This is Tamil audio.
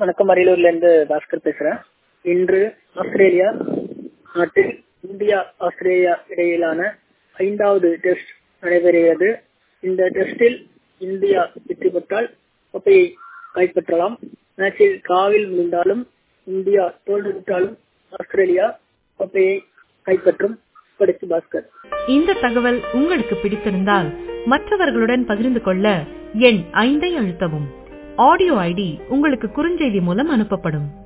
வணக்கம் அரியலூர்ல இருந்து பாஸ்கர் பேசுறேன் இன்று ஆஸ்திரேலியா நாட்டில் இந்தியா ஆஸ்திரேலியா இடையிலான ஐந்தாவது டெஸ்ட் நடைபெறுகிறது இந்த டெஸ்டில் இந்தியா வெற்றி பெற்றால் கோப்பையை கைப்பற்றலாம் மேட்சில் காவில் முடிந்தாலும் இந்தியா தோல்விவிட்டாலும் ஆஸ்திரேலியா கோப்பையை கைப்பற்றும் படிச்சு பாஸ்கர் இந்த தகவல் உங்களுக்கு பிடித்திருந்தால் மற்றவர்களுடன் பகிர்ந்து கொள்ள எண் ஐந்தை அழுத்தவும் ஆடியோ ஐடி உங்களுக்கு குறுஞ்செய்தி மூலம் அனுப்பப்படும்